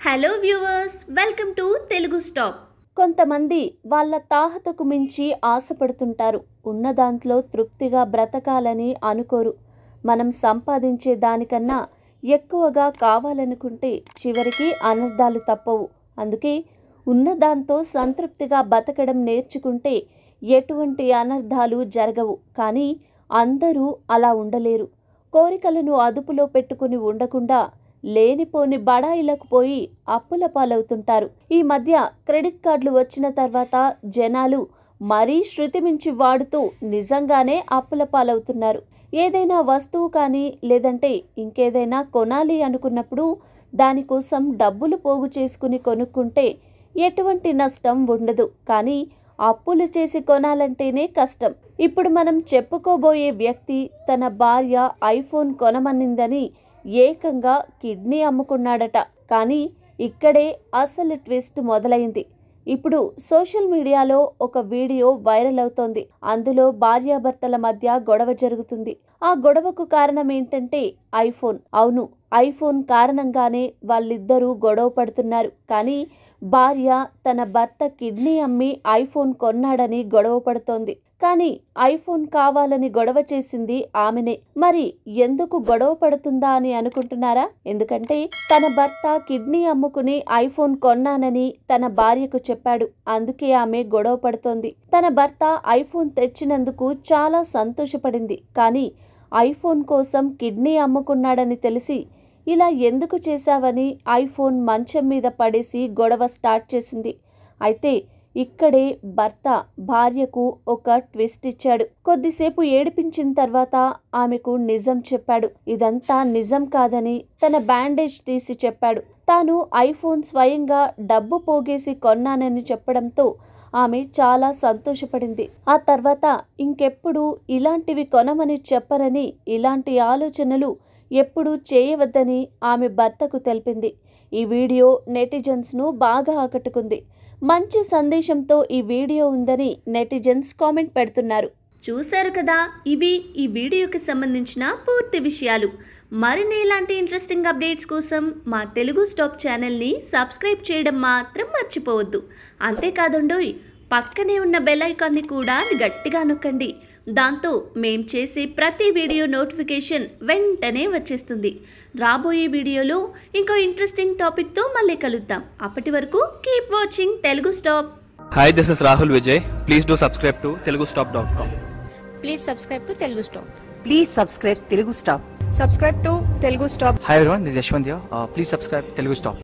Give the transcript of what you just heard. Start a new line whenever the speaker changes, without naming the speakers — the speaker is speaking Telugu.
Hello viewers welcome to Telugu stop
కొంతమంది వాళ్ళ తాహతకు మించి ఆశపడుతుంటారు ఉన్న దాంట్లో తృప్తిగా బ్రతకాలని అనుకోరు మనం సంపాదించే దానికన్నా ఎక్కువగా కావాలనుకుంటే చివరికి అనర్థాలు తప్పవు అందుకే ఉన్న దాంతో సంతృప్తిగా బతకడం నేర్చుకుంటే ఎటువంటి అనర్థాలు జరగవు కానీ అందరూ అలా ఉండలేరు కోరికలను అదుపులో పెట్టుకుని ఉండకుండా లేనిపోని బడాయిలకు పోయి అప్పుల పాలవుతుంటారు ఈ మధ్య క్రెడిట్ కార్డులు వచ్చిన తర్వాత జనాలు మరీ శృతి మించి వాడుతూ నిజంగానే అప్పుల పాలవుతున్నారు ఏదైనా వస్తువు కానీ లేదంటే ఇంకేదైనా కొనాలి అనుకున్నప్పుడు దానికోసం డబ్బులు పోగు చేసుకుని కొనుక్కుంటే ఎటువంటి నష్టం ఉండదు కానీ అప్పులు చేసి కొనాలంటేనే కష్టం ఇప్పుడు మనం చెప్పుకోబోయే వ్యక్తి తన భార్య ఐఫోన్ కొనమనిందని ఏకంగా కిడ్నీ అమ్ముకున్నాడట కానీ ఇక్కడే అసలు ట్విస్ట్ మొదలైంది ఇప్పుడు సోషల్ మీడియాలో ఒక వీడియో వైరల్ అవుతోంది అందులో భార్యాభర్తల మధ్య గొడవ జరుగుతుంది ఆ గొడవకు కారణం ఏంటంటే ఐఫోన్ అవును ఐఫోన్ కారణంగానే వాళ్ళిద్దరూ గొడవ పడుతున్నారు కానీ భార్య తన భర్త కిడ్నీ అమ్మి ఐఫోన్ కొన్నాడని గొడవ పడుతోంది కానీ ఐఫోన్ కావాలని గొడవ చేసింది ఆమెనే మరి ఎందుకు గొడవ పడుతుందా అని అనుకుంటున్నారా ఎందుకంటే తన భర్త కిడ్నీ అమ్ముకుని ఐఫోన్ కొన్నానని తన భార్యకు చెప్పాడు అందుకే ఆమె గొడవ పడుతోంది తన భర్త ఐఫోన్ తెచ్చినందుకు చాలా సంతోషపడింది కానీ ఐఫోన్ కోసం కిడ్నీ అమ్ముకున్నాడని తెలిసి ఇలా ఎందుకు చేశావని ఐఫోన్ మంచం మీద పడేసి గొడవ స్టార్ట్ చేసింది అయితే ఇక్కడే భర్త భార్యకు ఒక ట్విస్ట్ ఇచ్చాడు కొద్దిసేపు ఏడిపించిన తర్వాత ఆమెకు నిజం చెప్పాడు ఇదంతా నిజం కాదని తన బ్యాండేజ్ తీసి చెప్పాడు తాను ఐఫోన్ స్వయంగా డబ్బు పోగేసి కొన్నానని చెప్పడంతో ఆమె చాలా సంతోషపడింది ఆ తర్వాత ఇంకెప్పుడు ఇలాంటివి కొనమని చెప్పనని ఇలాంటి ఆలోచనలు ఎప్పుడూ చేయవద్దని ఆమె భర్తకు తెలిపింది ఈ వీడియో నెటిజన్స్ను బాగా ఆకట్టుకుంది మంచి సందేశంతో ఈ వీడియో ఉందని నెటిజన్స్ కామెంట్ పెడుతున్నారు
చూశారు కదా ఇవి ఈ వీడియోకి సంబంధించిన పూర్తి విషయాలు మరిన్ని ఇలాంటి ఇంట్రెస్టింగ్ అప్డేట్స్ కోసం మా తెలుగు స్టాప్ ఛానల్ని సబ్స్క్రైబ్ చేయడం మాత్రం మర్చిపోవద్దు అంతేకాదండోయ్ పక్కనే ఉన్న బెల్ ఐకాన్ని కూడా గట్టిగా నొక్కండి దాంతో మేం చేసే ప్రతి వీడియో నోటిఫికేషన్ వెంటనే వచ్చేస్తుంది రాబోయే వీడియోలో ఇంకో ఇంట్రెస్టింగ్ టాపిక్తో మళ్ళీ కలుద్దాం అప్పటి వరకు keep watching Telugu stop
Hi, this is Rahul Vijay. Please do subscribe to telugustop.com.
Please subscribe to Telugu stop
please subscribe Telugu stop
subscribe to Telugu stop
Hi everyone, this is Yashwant here. Uh, please subscribe Telugu Stop.